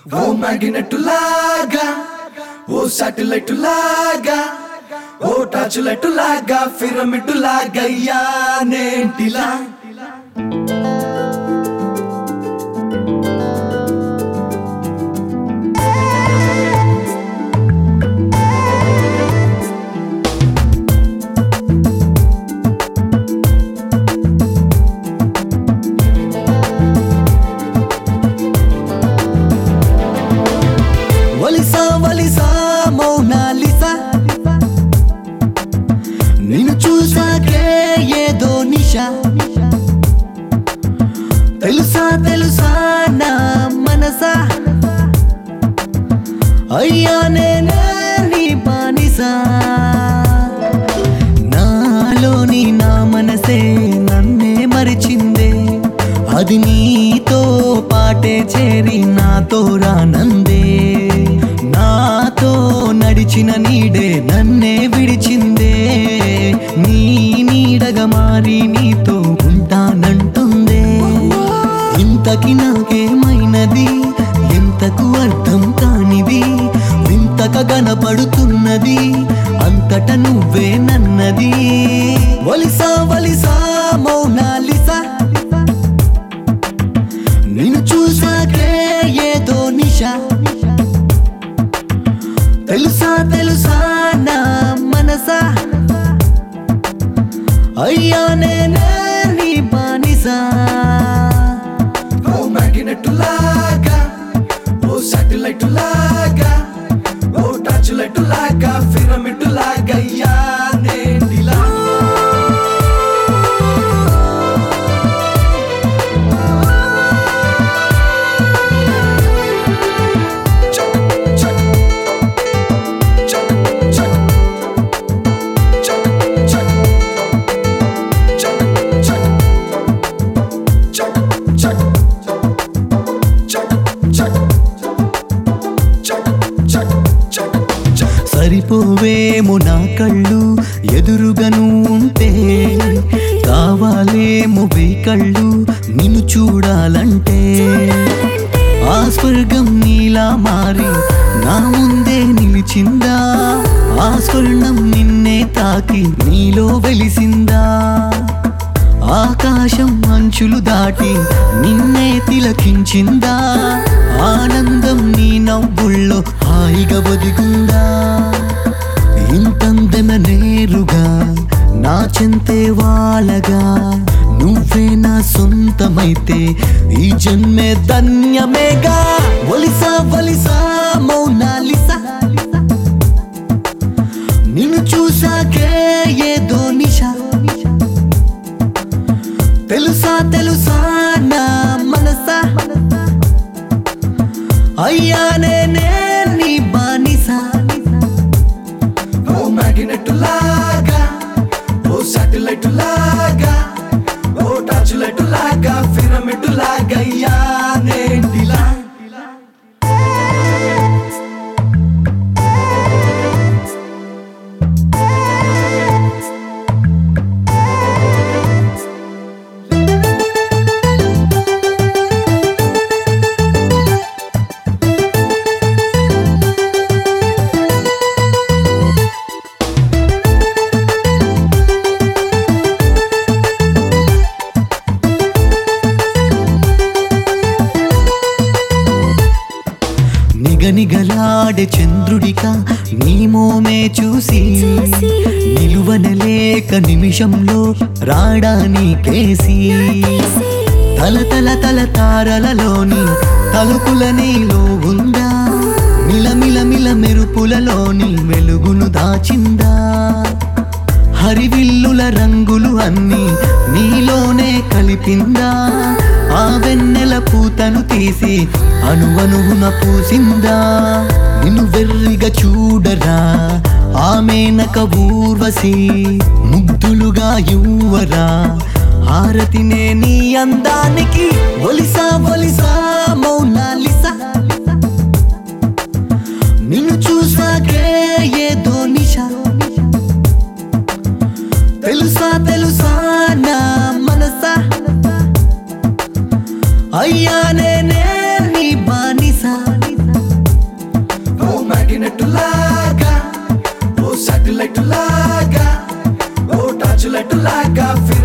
ఓ magnet లాగా ఓ satellite లాగా ఓ టార్చ్ లైట్ లాగా పిరమిడ్ లాగా నేంటిలా వలిసా వలిసా మౌనాలిసా నిన్ను చూసాకే ఏదో నిషా తెలుసా తెలుసా నా మనసా అయ్యా నేనే నీ బానిసా నాలోని నా మనసే నన్నే మరిచిందే అది నీతో పాటే చేరి నాతో రానందే నాతో నడిచిన నీడే నన్నే విడిచిందే నీ నీడగా మారి నీతో ఉంటానంటుందే ఇంతకి నాకేమైనది ఎంతకు అర్థం కానిది వింతక కనపడుతున్నది అంతట నువ్వే నన్నది వలిసా వలిసా మౌనాలిసా నిన్ను చూసాకే ఏదో నిషా తెలుసా తెలుసా నా మనసా అయ్యా నేనే నీ బానిసా ఓ మ్యాగ్నెట్ లాగా ఓ సాటిలైట్ లాగా ఓ టార్చ్ లైట్ లాగా పిరమిడ్ లాగా నేంటిలా సరిపోవేమో నా కళ్ళు ఎదురుగను ఉంటే కావాలేమో వెయ్యి కళ్ళు నిన్ను చూడాలంటే ఆ స్వర్గం నీలా మారి నా ముందే నిలిచిందా ఆ స్వర్ణం నిన్నే తాకి నీలో వెలిసిందా ఆకాశం అంచులు దాటి నిన్నే తిలకించిందా ఆనందం నీ నవ్వుల్లో హాయిగా బదిగుందా ఇంతందన నేరుగా నా చెంతే వాలగా నువ్వే నా సొంతమైతే ఈ జన్మే ధన్యమేగా ఒలిసా ఒలిసా మౌనాలిసా నిన్ను చూసాకే ఏదో నిషా తెలుసా తెలుసా నా మనసా అయ్యా నేనే నీ బానిసా ఓ మ్యాగ్నెట్ లాగా ఓ సాటిలైట్ లాగా ఓ టార్చ్ లైట్ లాగా పిరమిడ్ లాగా నేంటిలా నిగనిగలాడే చంద్రుడిక నీ మోమే చూసి నిలువనలేక నిమిషంలో రాడాని కేసి తల తల తల తారలలోని తలుపుల నీలో ఉందా మిలమిల మిల మెరుపులలోని వెలుగును దాచిందా హరివిల్లుల రంగులు అన్నీ నీలోనే కలిపిందా ఆ వెన్నెల పూతను తీసి అణువణువున పూసిందా నిన్ను వెర్రిగా చూడరా ఆమెనక ఊర్వశి ముగ్ధులుగా యువరా హారతినే నీ అందానికి ఒలిసా ఒలిసా మౌనాలిసా నిన్ను చూసాకే ఏదో నిషా తెలుసా తెలుసా నా మనసా అయ్యా నేనే నీ బానిసా సాటిలైట్ లాగా ఓ టార్చ్ లైట్ లాగా